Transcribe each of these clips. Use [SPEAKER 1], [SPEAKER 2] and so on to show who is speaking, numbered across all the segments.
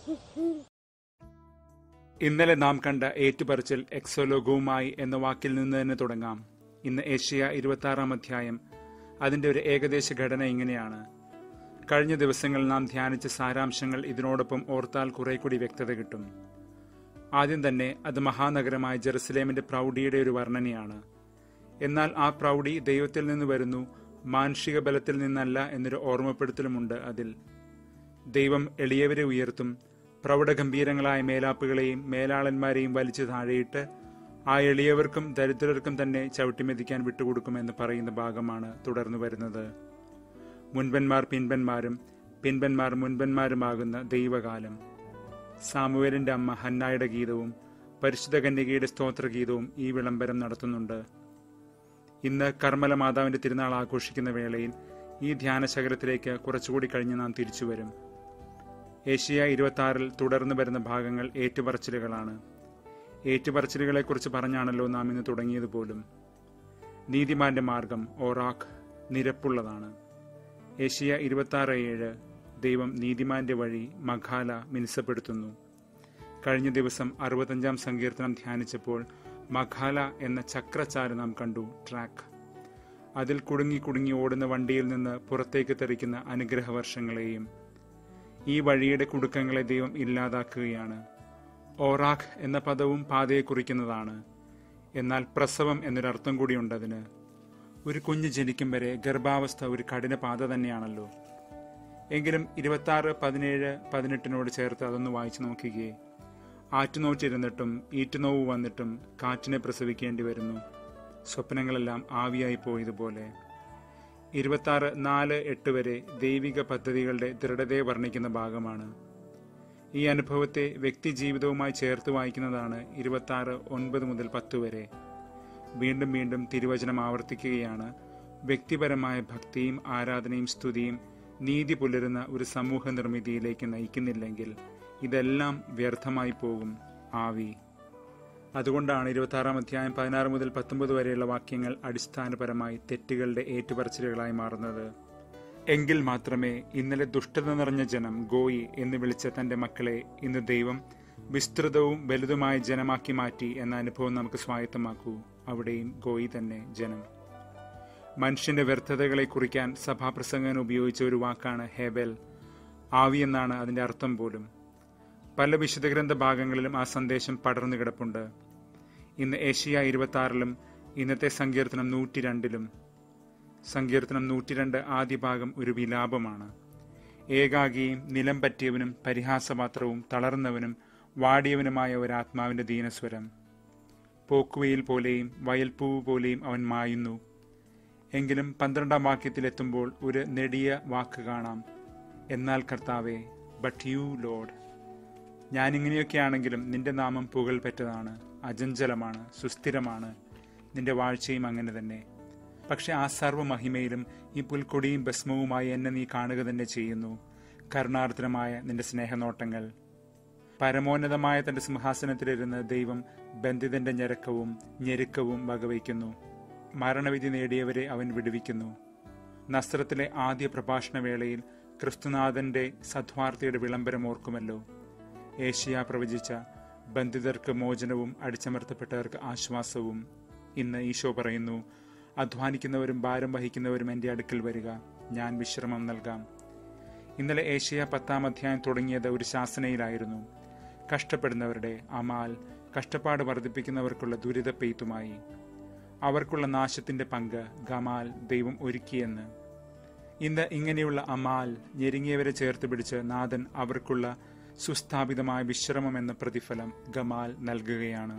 [SPEAKER 1] ഇന്നലെ നാം കണ്ട ഏറ്റുപറച്ചിൽ എക്സോലോഗവുമായി എന്ന വാക്കിൽ നിന്ന് തന്നെ തുടങ്ങാം ഇന്ന് ഏഷ്യ ഇരുപത്തി അധ്യായം അതിന്റെ ഒരു ഏകദേശ ഘടന ഇങ്ങനെയാണ് കഴിഞ്ഞ ദിവസങ്ങളിൽ നാം ധ്യാനിച്ച സാരാംശങ്ങൾ ഇതിനോടൊപ്പം ഓർത്താൽ കുറെ കൂടി വ്യക്തത കിട്ടും ആദ്യം തന്നെ അത് മഹാനഗരമായ ജെറുസലേമിന്റെ പ്രൗഢിയുടെ ഒരു വർണ്ണനയാണ് എന്നാൽ ആ പ്രൗഢി ദൈവത്തിൽ നിന്ന് വരുന്നു മാനുഷിക ബലത്തിൽ നിന്നല്ല എന്നൊരു ഓർമ്മപ്പെടുത്തലുമുണ്ട് അതിൽ ദൈവം എളിയവരെ ഉയർത്തും പ്രൗഢഗംഭീരങ്ങളായ മേലാപ്പുകളെയും മേലാളന്മാരെയും വലിച്ചു താഴെയിട്ട് ആ എളിയവർക്കും ദരിദ്രർക്കും തന്നെ ചവിട്ടിമെതിക്കാൻ വിട്ടുകൊടുക്കുമെന്ന് പറയുന്ന ഭാഗമാണ് തുടർന്നു വരുന്നത് മുൻപന്മാർ പിൻപന്മാരും പിൻപന്മാർ മുൻപന്മാരുമാകുന്ന ദൈവകാലം സാമുവേലിന്റെ അമ്മ ഹന്നായുടെ ഗീതവും പരിശുദ്ധ കന്യകയുടെ സ്തോത്രഗീതവും ഈ വിളംബരം നടത്തുന്നുണ്ട് ഇന്ന് കർമ്മല മാതാവിന്റെ തിരുനാൾ ആഘോഷിക്കുന്ന വേളയിൽ ഈ ധ്യാനശകരത്തിലേക്ക് കുറച്ചുകൂടി കഴിഞ്ഞ് നാം തിരിച്ചു വരും ഏഷ്യ ഇരുപത്തി ആറിൽ തുടർന്നു വരുന്ന ഭാഗങ്ങൾ ഏറ്റുപറച്ചിലുകളാണ് ഏറ്റുപറച്ചിലുകളെക്കുറിച്ച് പറഞ്ഞാണല്ലോ നാം ഇന്ന് തുടങ്ങിയത് പോലും നീതിമാന്റെ മാർഗം ഓറാഖ് നിരപ്പുള്ളതാണ് ഏഷ്യ ഇരുപത്തി ആറ് ഏഴ് ദൈവം നീതിമാന്റെ വഴി മഖാല മിനുസപ്പെടുത്തുന്നു കഴിഞ്ഞ ദിവസം അറുപത്തഞ്ചാം സങ്കീർത്തനം ധ്യാനിച്ചപ്പോൾ മഖാല എന്ന ചക്രച്ചാല് നാം കണ്ടു ട്രാക്ക് അതിൽ കുടുങ്ങി കുടുങ്ങി ഓടുന്ന വണ്ടിയിൽ നിന്ന് പുറത്തേക്ക് തെറിക്കുന്ന അനുഗ്രഹവർഷങ്ങളെയും ഈ വഴിയുടെ കുടുക്കങ്ങളെ ദൈവം ഇല്ലാതാക്കുകയാണ് ഓറാഖ് എന്ന പദവും പാതയെ കുറിക്കുന്നതാണ് എന്നാൽ പ്രസവം എന്നൊരർത്ഥം കൂടിയുണ്ട് അതിന് ഒരു കുഞ്ഞ് ജനിക്കും വരെ ഗർഭാവസ്ഥ ഒരു കഠിന പാത തന്നെയാണല്ലോ എങ്കിലും ഇരുപത്തി ആറ് പതിനേഴ് പതിനെട്ടിനോട് ചേർത്ത് അതൊന്ന് വായിച്ചു നോക്കുകയെ ആറ്റുനോറ്റിരുന്നിട്ടും ഈറ്റുനോവ് വന്നിട്ടും കാറ്റിനെ പ്രസവിക്കേണ്ടി വരുന്നു സ്വപ്നങ്ങളെല്ലാം ആവിയായി പോയതുപോലെ ഇരുപത്തി നാല് എട്ട് വരെ ദൈവിക പദ്ധതികളുടെ ദൃഢതയെ വർണ്ണിക്കുന്ന ഭാഗമാണ് ഈ അനുഭവത്തെ വ്യക്തി ജീവിതവുമായി ചേർത്ത് വായിക്കുന്നതാണ് ഇരുപത്തി ആറ് ഒൻപത് മുതൽ പത്ത് വരെ വീണ്ടും വീണ്ടും തിരുവചനം ആവർത്തിക്കുകയാണ് വ്യക്തിപരമായ ഭക്തിയും ആരാധനയും സ്തുതിയും നീതി പുലരുന്ന ഒരു സമൂഹ നിർമ്മിതിയിലേക്ക് നയിക്കുന്നില്ലെങ്കിൽ ഇതെല്ലാം വ്യർത്ഥമായി പോകും ആവി അതുകൊണ്ടാണ് ഇരുപത്തി ആറാം അധ്യായം പതിനാറ് മുതൽ പത്തൊമ്പത് വരെയുള്ള വാക്യങ്ങൾ അടിസ്ഥാനപരമായി തെറ്റുകളുടെ ഏറ്റുപറച്ചിലുകളായി മാറുന്നത് എങ്കിൽ മാത്രമേ ഇന്നലെ ദുഷ്ടത നിറഞ്ഞ ജനം ഗോയി എന്ന് വിളിച്ച തന്റെ മക്കളെ ഇന്ന് ദൈവം വിസ്തൃതവും വലുതുമായ ജനമാക്കി മാറ്റി എന്ന അനുഭവം നമുക്ക് സ്വായത്തമാക്കൂ അവിടെയും ഗോയി തന്നെ ജനം മനുഷ്യന്റെ വ്യർത്ഥതകളെ കുറിക്കാൻ സഭാപ്രസംഗൻ ഉപയോഗിച്ച ഒരു വാക്കാണ് ഹെബൽ ആവി എന്നാണ് അതിന്റെ അർത്ഥം പോലും പല വിശുദ്ധഗ്രന്ഥ ഭാഗങ്ങളിലും ആ സന്ദേശം പടർന്നു കിടപ്പുണ്ട് ഇന്ന് ഏഷ്യ ഇരുപത്തി ആറിലും ഇന്നത്തെ സങ്കീർത്തനം നൂറ്റി രണ്ടിലും സങ്കീർത്തനം നൂറ്റിരണ്ട് ആദ്യ ഭാഗം ഒരു വിലാപമാണ് ഏകാഗിയും നിലം പറ്റിയവനും പരിഹാസപാത്രവും തളർന്നവനും വാടിയവനുമായ ഒരാത്മാവിന്റെ ദീനസ്വരം പോക്കുവയിൽ പോലെയും വയൽപ്പൂവ് പോലെയും അവൻ മായുന്നു എങ്കിലും പന്ത്രണ്ടാം വാക്യത്തിലെത്തുമ്പോൾ ഒരു നെടിയ വാക്ക് കാണാം എന്നാൽ കർത്താവേ ബട്ട് യു ലോഡ് ഞാനിങ്ങനെയൊക്കെയാണെങ്കിലും നിന്റെ നാമം പുകൾ പെറ്റതാണ് അജഞ്ചലമാണ് സുസ്ഥിരമാണ് നിന്റെ വാഴ്ചയും അങ്ങനെ തന്നെ പക്ഷെ ആ സർവ്വമഹിമയിലും ഈ പുൽക്കൊടിയും ഭസ്മവുമായി എന്നെ നീ കാണുക തന്നെ ചെയ്യുന്നു കരുണാർദ്രമായ നിന്റെ സ്നേഹനോട്ടങ്ങൾ പരമോന്നതമായ തന്റെ സിംഹാസനത്തിലിരുന്ന് ദൈവം ബന്ധിതന്റെ ഞെരക്കവും ഞെരുക്കവും വകവയ്ക്കുന്നു മരണവിധി നേടിയവരെ അവൻ വിടുവിക്കുന്നു നസ്രത്തിലെ ആദ്യ പ്രഭാഷണ വേളയിൽ ക്രിസ്തുനാഥന്റെ സദ്വാർത്തയുടെ വിളംബരം ഓർക്കുമല്ലോ ഏഷ്യ പ്രവചിച്ച ബന്ധിതർക്ക് മോചനവും അടിച്ചമർത്തപ്പെട്ടവർക്ക് ആശ്വാസവും ഇന്ന് ഈശോ പറയുന്നു അധ്വാനിക്കുന്നവരും ഭാരം വഹിക്കുന്നവരും എൻ്റെ അടുക്കൽ വരിക ഞാൻ വിശ്രമം നൽകാം ഇന്നലെ ഏഷ്യ പത്താം അധ്യായം തുടങ്ങിയത് ഒരു ശാസനയിലായിരുന്നു കഷ്ടപ്പെടുന്നവരുടെ അമാൽ കഷ്ടപ്പാട് വർദ്ധിപ്പിക്കുന്നവർക്കുള്ള ദുരിത പെയ്ത്തുമായി അവർക്കുള്ള നാശത്തിന്റെ പങ്ക് ഗമാൽ ദൈവം ഒരുക്കിയെന്ന് ഇന്ന് ഇങ്ങനെയുള്ള അമാൽ ഞെരുങ്ങിയവരെ ചേർത്ത് പിടിച്ച് നാഥൻ അവർക്കുള്ള സുസ്ഥാപിതമായ വിശ്രമം എന്ന പ്രതിഫലം ഗമാൽ നൽകുകയാണ്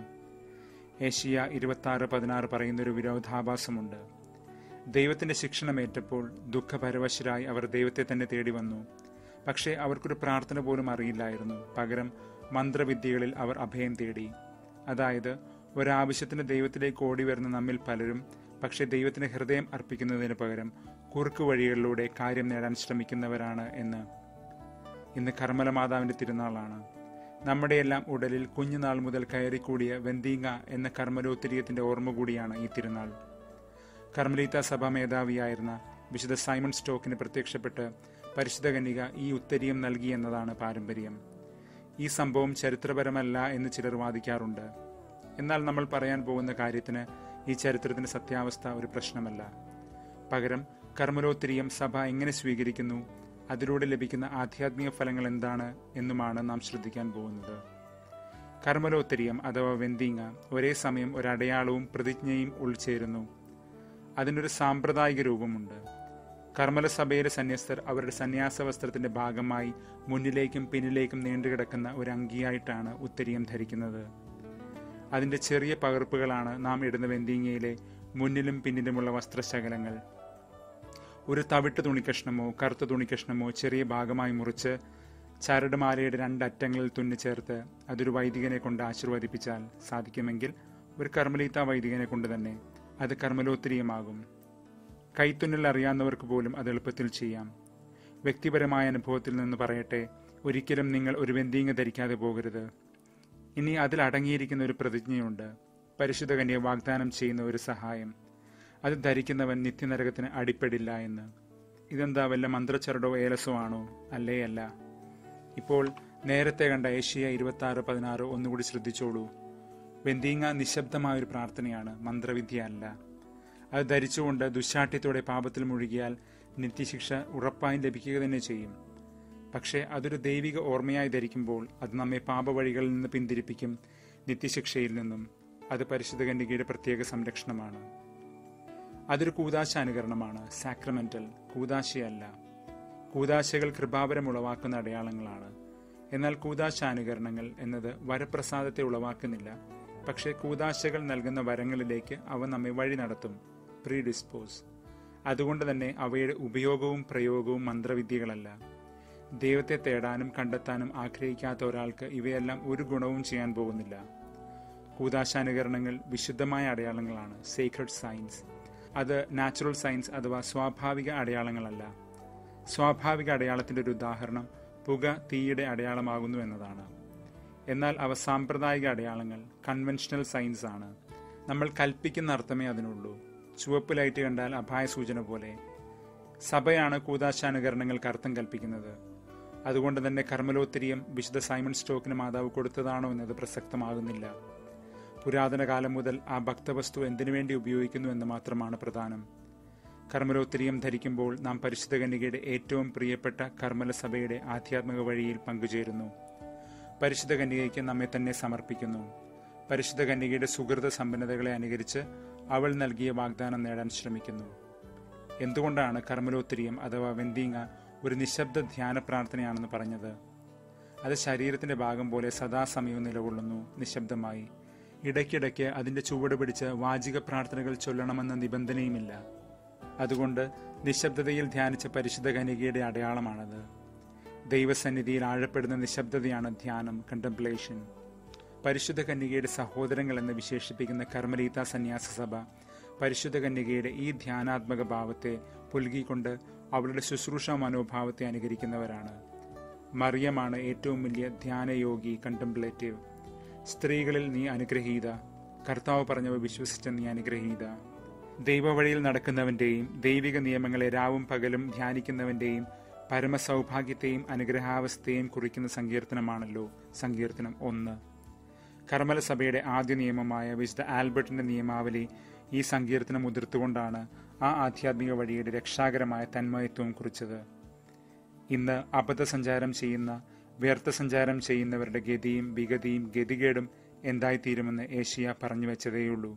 [SPEAKER 1] ഏഷ്യ ഇരുപത്തി ആറ് പതിനാറ് പറയുന്നൊരു വിരോധാഭാസമുണ്ട് ദൈവത്തിന്റെ ശിക്ഷണമേറ്റപ്പോൾ ദുഃഖപരവശരായി അവർ ദൈവത്തെ തന്നെ തേടി വന്നു പക്ഷേ അവർക്കൊരു പ്രാർത്ഥന പോലും അറിയില്ലായിരുന്നു പകരം മന്ത്രവിദ്യകളിൽ അവർ അഭയം തേടി അതായത് ഒരാവശ്യത്തിന് ദൈവത്തിലേക്ക് ഓടി വരുന്ന നമ്മിൽ പലരും പക്ഷെ ദൈവത്തിന് ഹൃദയം അർപ്പിക്കുന്നതിന് പകരം കുറുക്കു വഴികളിലൂടെ കാര്യം നേടാൻ ശ്രമിക്കുന്നവരാണ് എന്ന് ഇന്ന് കർമ്മല മാതാവിന്റെ തിരുനാളാണ് നമ്മുടെയെല്ലാം ഉടലിൽ കുഞ്ഞുനാൾ മുതൽ കയറിക്കൂടിയ വെന്തീങ്ങ എന്ന കർമ്മലോത്തിരിയത്തിന്റെ ഓർമ്മ കൂടിയാണ് ഈ തിരുനാൾ കർമ്മലീത്ത സഭാ മേധാവിയായിരുന്ന വിശുദ്ധ സൈമൺ സ്റ്റോക്കിന് പ്രത്യക്ഷപ്പെട്ട് പരിശുദ്ധ കന്യക ഈ ഉത്തരീയം നൽകി എന്നതാണ് പാരമ്പര്യം ഈ സംഭവം ചരിത്രപരമല്ല എന്ന് ചിലർ വാദിക്കാറുണ്ട് എന്നാൽ നമ്മൾ പറയാൻ പോകുന്ന കാര്യത്തിന് ഈ ചരിത്രത്തിന്റെ സത്യാവസ്ഥ ഒരു പ്രശ്നമല്ല പകരം കർമ്മലോത്തിരിയം സഭ എങ്ങനെ സ്വീകരിക്കുന്നു അതിലൂടെ ലഭിക്കുന്ന ആധ്യാത്മിക ഫലങ്ങൾ എന്താണ് എന്നുമാണ് നാം ശ്രദ്ധിക്കാൻ പോകുന്നത് കർമ്മലോത്തരിയം അഥവാ വെന്തിങ്ങ ഒരേ സമയം ഒരു അടയാളവും പ്രതിജ്ഞയും ഉൾച്ചേരുന്നു അതിനൊരു സാമ്പ്രദായിക രൂപമുണ്ട് കർമ്മല സഭയിലെ സന്യസ്തർ അവരുടെ സന്യാസ വസ്ത്രത്തിന്റെ ഭാഗമായി മുന്നിലേക്കും പിന്നിലേക്കും നീണ്ടുകിടക്കുന്ന ഒരു അങ്കിയായിട്ടാണ് ഉത്തരിയം ധരിക്കുന്നത് അതിന്റെ ചെറിയ പകർപ്പുകളാണ് നാം ഇടുന്ന വെന്തിങ്ങയിലെ മുന്നിലും പിന്നിലുമുള്ള വസ്ത്രശകലങ്ങൾ ഒരു തവിട്ട് തുണിക്കഷ്ണമോ കറുത്ത തുണിക്കഷ്ണമോ ചെറിയ ഭാഗമായി മുറിച്ച് ചരടുമാലയുടെ രണ്ടറ്റങ്ങളിൽ തുന്നി ചേർത്ത് അതൊരു വൈദികനെ കൊണ്ട് ആശീർവദിപ്പിച്ചാൽ സാധിക്കുമെങ്കിൽ ഒരു കർമ്മലീത്ത വൈദികനെ കൊണ്ട് തന്നെ അത് കർമ്മലോത്തരീയമാകും കൈത്തുന്നൽ അറിയാവുന്നവർക്ക് പോലും അത് എളുപ്പത്തിൽ ചെയ്യാം വ്യക്തിപരമായ അനുഭവത്തിൽ നിന്ന് പറയട്ടെ ഒരിക്കലും നിങ്ങൾ ഒരു വെന്തീങ്ങ ധരിക്കാതെ പോകരുത് ഇനി അതിൽ അടങ്ങിയിരിക്കുന്ന ഒരു പ്രതിജ്ഞയുണ്ട് പരിശുദ്ധ കന്യെ വാഗ്ദാനം ചെയ്യുന്ന ഒരു സഹായം അത് ധരിക്കുന്നവൻ നിത്യനരകത്തിന് അടിപ്പെടില്ല എന്ന് ഇതെന്താ വല്ല മന്ത്രച്ചരടോ ഏലസോ ആണോ അല്ലേ അല്ല ഇപ്പോൾ നേരത്തെ കണ്ട ഏഷ്യ ഇരുപത്തി ആറ് പതിനാറ് ഒന്നുകൂടി ശ്രദ്ധിച്ചോളൂ വെന്തീങ്ങ നിശബ്ദമായ ഒരു പ്രാർത്ഥനയാണ് മന്ത്രവിദ്യ അല്ല അത് ധരിച്ചുകൊണ്ട് ദുശാഠ്യത്തോടെ പാപത്തിൽ മുഴുകിയാൽ നിത്യശിക്ഷ ഉറപ്പായും ലഭിക്കുക തന്നെ ചെയ്യും പക്ഷേ അതൊരു ദൈവിക ഓർമ്മയായി ധരിക്കുമ്പോൾ അത് നമ്മെ പാപവഴികളിൽ നിന്ന് പിന്തിരിപ്പിക്കും നിത്യശിക്ഷയിൽ നിന്നും അത് പരിശുദ്ധ കന്യകയുടെ പ്രത്യേക സംരക്ഷണമാണ് അതൊരു കൂതാശ അനുകരണമാണ് സാക്രമെന്റൽ കൂതാശയല്ല കൂതാശകൾ കൃപാപരം ഉളവാക്കുന്ന അടയാളങ്ങളാണ് എന്നാൽ കൂതാശാനുകരണങ്ങൾ എന്നത് വരപ്രസാദത്തെ ഉളവാക്കുന്നില്ല പക്ഷേ കൂതാശകൾ നൽകുന്ന വരങ്ങളിലേക്ക് അവ നമ്മെ വഴി നടത്തും പ്രീ ഡിസ്പോസ് അതുകൊണ്ട് തന്നെ അവയുടെ ഉപയോഗവും പ്രയോഗവും മന്ത്രവിദ്യകളല്ല ദൈവത്തെ തേടാനും കണ്ടെത്താനും ആഗ്രഹിക്കാത്ത ഒരാൾക്ക് ഇവയെല്ലാം ഒരു ഗുണവും ചെയ്യാൻ പോകുന്നില്ല കൂതാശാനുകരണങ്ങൾ വിശുദ്ധമായ അടയാളങ്ങളാണ് സീക്രട്ട് സയൻസ് അത് നാച്ചുറൽ സയൻസ് അഥവാ സ്വാഭാവിക അടയാളങ്ങളല്ല സ്വാഭാവിക അടയാളത്തിന്റെ ഒരു ഉദാഹരണം പുക തീയുടെ അടയാളമാകുന്നു എന്നതാണ് എന്നാൽ അവ സാമ്പ്രദായിക അടയാളങ്ങൾ കൺവെൻഷണൽ സയൻസ് ആണ് നമ്മൾ കൽപ്പിക്കുന്ന അർത്ഥമേ അതിനുള്ളൂ ചുവപ്പ് ലൈറ്റ് കണ്ടാൽ അപായ സൂചന പോലെ സഭയാണ് കൂതാശാനുകരണങ്ങൾക്ക് അർത്ഥം കൽപ്പിക്കുന്നത് അതുകൊണ്ട് തന്നെ കർമ്മലോത്തരിയം വിശുദ്ധ സൈമൺ സ്റ്റോക്കിന് മാതാവ് കൊടുത്തതാണോ എന്നത് പ്രസക്തമാകുന്നില്ല പുരാതന കാലം മുതൽ ആ ഭക്തവസ്തു എന്തിനു വേണ്ടി ഉപയോഗിക്കുന്നു എന്ന് മാത്രമാണ് പ്രധാനം കർമ്മലോത്തരിയം ധരിക്കുമ്പോൾ നാം പരിശുദ്ധ കന്യകയുടെ ഏറ്റവും പ്രിയപ്പെട്ട കർമ്മല സഭയുടെ ആധ്യാത്മിക വഴിയിൽ പങ്കുചേരുന്നു പരിശുദ്ധ കന്യകയ്ക്ക് നമ്മെ തന്നെ സമർപ്പിക്കുന്നു പരിശുദ്ധ കന്യകയുടെ സുഹൃത സമ്പന്നതകളെ അനുകരിച്ച് അവൾ നൽകിയ വാഗ്ദാനം നേടാൻ ശ്രമിക്കുന്നു എന്തുകൊണ്ടാണ് കർമ്മലോത്തരിയം അഥവാ വെന്തീങ്ങ ഒരു നിശബ്ദ ധ്യാന പ്രാർത്ഥനയാണെന്ന് പറഞ്ഞത് അത് ശരീരത്തിന്റെ ഭാഗം പോലെ സദാസമയവും നിലകൊള്ളുന്നു നിശബ്ദമായി ഇടയ്ക്കിടയ്ക്ക് അതിന്റെ ചുവട് പിടിച്ച് വാചിക പ്രാർത്ഥനകൾ ചൊല്ലണമെന്ന നിബന്ധനയുമില്ല അതുകൊണ്ട് നിശബ്ദതയിൽ ധ്യാനിച്ച പരിശുദ്ധ കനികയുടെ അടയാളമാണത് ദൈവസന്നിധിയിൽ ആഴപ്പെടുന്ന നിശബ്ദതയാണ് ധ്യാനം കണ്ടംപ്ലേഷൻ പരിശുദ്ധ കന്യകയുടെ സഹോദരങ്ങൾ എന്ന് വിശേഷിപ്പിക്കുന്ന കർമ്മലീത്ത സന്യാസ സഭ പരിശുദ്ധ കന്യകയുടെ ഈ ധ്യാനാത്മക ഭാവത്തെ പുൽകിക്കൊണ്ട് അവളുടെ ശുശ്രൂഷ മനോഭാവത്തെ അനുകരിക്കുന്നവരാണ് മറിയമാണ് ഏറ്റവും വലിയ ധ്യാനയോഗി കണ്ടംപ്ലേറ്റീവ് സ്ത്രീകളിൽ നീ അനുഗ്രഹീത കർത്താവ് പറഞ്ഞവ വിശ്വസിച്ച നീ അനുഗ്രഹീത ദൈവവഴിയിൽ നടക്കുന്നവന്റെയും ദൈവിക നിയമങ്ങളെ രാവും പകലും ധ്യാനിക്കുന്നവന്റെയും പരമസൗഭാഗ്യത്തെയും അനുഗ്രഹാവസ്ഥയെയും കുറിക്കുന്ന സങ്കീർത്തനമാണല്ലോ സങ്കീർത്തനം ഒന്ന് കർമ്മല സഭയുടെ ആദ്യ നിയമമായ വിശുദ്ധ ആൽബർട്ടിന്റെ നിയമാവലി ഈ സങ്കീർത്തനം ഉതിർത്തുകൊണ്ടാണ് ആ ആധ്യാത്മിക വഴിയുടെ രക്ഷാകരമായ തന്മയത്വം കുറിച്ചത് ഇന്ന് അബദ്ധസഞ്ചാരം ചെയ്യുന്ന വ്യർത്ഥ സഞ്ചാരം ചെയ്യുന്നവരുടെ ഗതിയും വിഗതിയും ഗതികേടും എന്തായിത്തീരുമെന്ന് ഏഷ്യ പറഞ്ഞു വെച്ചതേയുള്ളൂ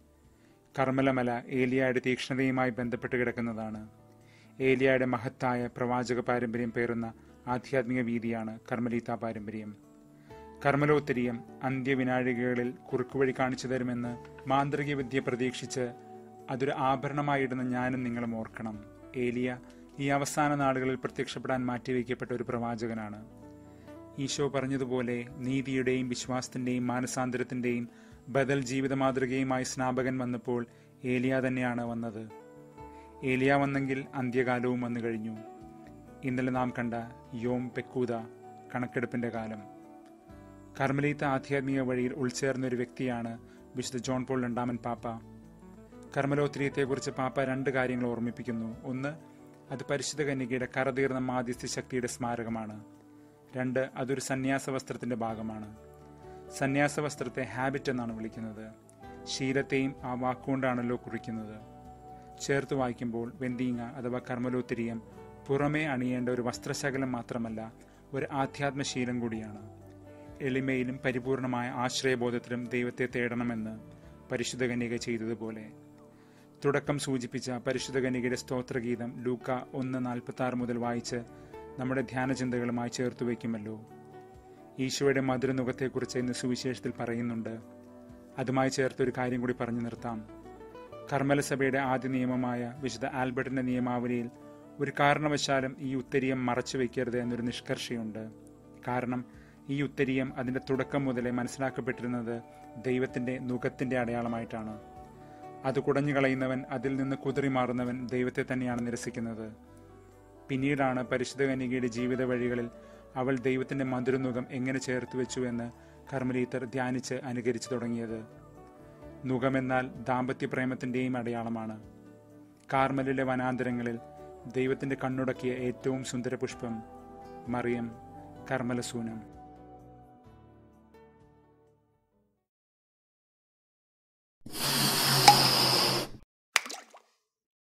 [SPEAKER 1] കർമ്മലമല ഏലിയയുടെ തീക്ഷ്ണതയുമായി ബന്ധപ്പെട്ട് കിടക്കുന്നതാണ് ഏലിയയുടെ മഹത്തായ പ്രവാചക പാരമ്പര്യം പേറുന്ന ആധ്യാത്മിക വീതിയാണ് കർമ്മലീത്ത പാരമ്പര്യം കർമ്മലോത്തരിയം അന്ത്യവിനാഴികകളിൽ കുറുക്കുവഴി കാണിച്ചു തരുമെന്ന് മാന്ത്രിക വിദ്യ പ്രതീക്ഷിച്ച് അതൊരു ആഭരണമായിടുന്ന ഞാനും നിങ്ങളും ഓർക്കണം ഏലിയ ഈ അവസാന നാളുകളിൽ പ്രത്യക്ഷപ്പെടാൻ മാറ്റിവെക്കപ്പെട്ട ഒരു പ്രവാചകനാണ് ഈശോ പറഞ്ഞതുപോലെ നീതിയുടെയും വിശ്വാസത്തിന്റെയും മാനസാന്തരത്തിന്റെയും ബദൽ ജീവിത മാതൃകയുമായി സ്നാപകൻ വന്നപ്പോൾ ഏലിയ തന്നെയാണ് വന്നത് ഏലിയ വന്നെങ്കിൽ അന്ത്യകാലവും വന്നു കഴിഞ്ഞു ഇന്നലെ നാം കണ്ട യോം പെക്കൂത കണക്കെടുപ്പിന്റെ കാലം കർമ്മലീത്ത ആധ്യാത്മിക വഴിയിൽ ഉൾച്ചേർന്ന ഒരു വ്യക്തിയാണ് വിശുദ്ധ ജോൺ പോൾ രണ്ടാമൻ പാപ്പ കർമ്മലോത്രിയത്തെക്കുറിച്ച് പാപ്പ രണ്ട് കാര്യങ്ങൾ ഓർമ്മിപ്പിക്കുന്നു ഒന്ന് അത് പരിശുദ്ധ കന്യകയുടെ കറതീർന്ന മാധ്യസ്ഥ ശക്തിയുടെ സ്മാരകമാണ് രണ്ട് അതൊരു സന്യാസ വസ്ത്രത്തിന്റെ ഭാഗമാണ് സന്യാസ വസ്ത്രത്തെ ഹാബിറ്റ് എന്നാണ് വിളിക്കുന്നത് ശീലത്തെയും ആ വാക്കുകൊണ്ടാണല്ലോ കുറിക്കുന്നത് ചേർത്ത് വായിക്കുമ്പോൾ വെന്തീങ്ങ അഥവാ കർമ്മലോത്തിരിയം പുറമേ അണിയേണ്ട ഒരു വസ്ത്രശകലം മാത്രമല്ല ഒരു ആധ്യാത്മശീലം കൂടിയാണ് എളിമയിലും പരിപൂർണമായ ആശ്രയബോധത്തിലും ദൈവത്തെ തേടണമെന്ന് പരിശുദ്ധ കന്യക ചെയ്തതുപോലെ തുടക്കം സൂചിപ്പിച്ച പരിശുദ്ധ കന്യകയുടെ സ്തോത്രഗീതം ലൂക്ക ഒന്ന് നാൽപ്പത്തി ആറ് മുതൽ വായിച്ച് നമ്മുടെ ധ്യാനചിന്തകളുമായി ചേർത്തു വയ്ക്കുമല്ലോ ഈശോയുടെ മധുരനുഖത്തെക്കുറിച്ച് ഇന്ന് സുവിശേഷത്തിൽ പറയുന്നുണ്ട് അതുമായി ചേർത്തൊരു കാര്യം കൂടി പറഞ്ഞു നിർത്താം കർമ്മലസഭയുടെ ആദ്യ നിയമമായ വിശുദ്ധ ആൽബർട്ടിന്റെ നിയമാവലിയിൽ ഒരു കാരണവശാലും ഈ ഉത്തരീയം മറച്ചു വയ്ക്കരുത് എന്നൊരു നിഷ്കർഷയുണ്ട് കാരണം ഈ ഉത്തരീയം അതിന്റെ തുടക്കം മുതലേ മനസ്സിലാക്കപ്പെട്ടിരുന്നത് ദൈവത്തിന്റെ നുഖത്തിന്റെ അടയാളമായിട്ടാണ് അത് കുടഞ്ഞു കളയുന്നവൻ അതിൽ നിന്ന് കുതിറി മാറുന്നവൻ ദൈവത്തെ തന്നെയാണ് നിരസിക്കുന്നത് പിന്നീടാണ് പരിശുദ്ധ കന്യകയുടെ ജീവിത വഴികളിൽ അവൾ ദൈവത്തിന്റെ മധുരനുഖം എങ്ങനെ ചേർത്ത് വെച്ചു എന്ന് കർമ്മലീത്തർ ധ്യാനിച്ച് അനുകരിച്ചു തുടങ്ങിയത് നുഖമെന്നാൽ ദാമ്പത്യ പ്രേമത്തിന്റെയും അടയാളമാണ് കാർമലിലെ വനാന്തരങ്ങളിൽ ദൈവത്തിന്റെ കണ്ണുടക്കിയ ഏറ്റവും സുന്ദര പുഷ്പം മറിയം കർമ്മലസൂനം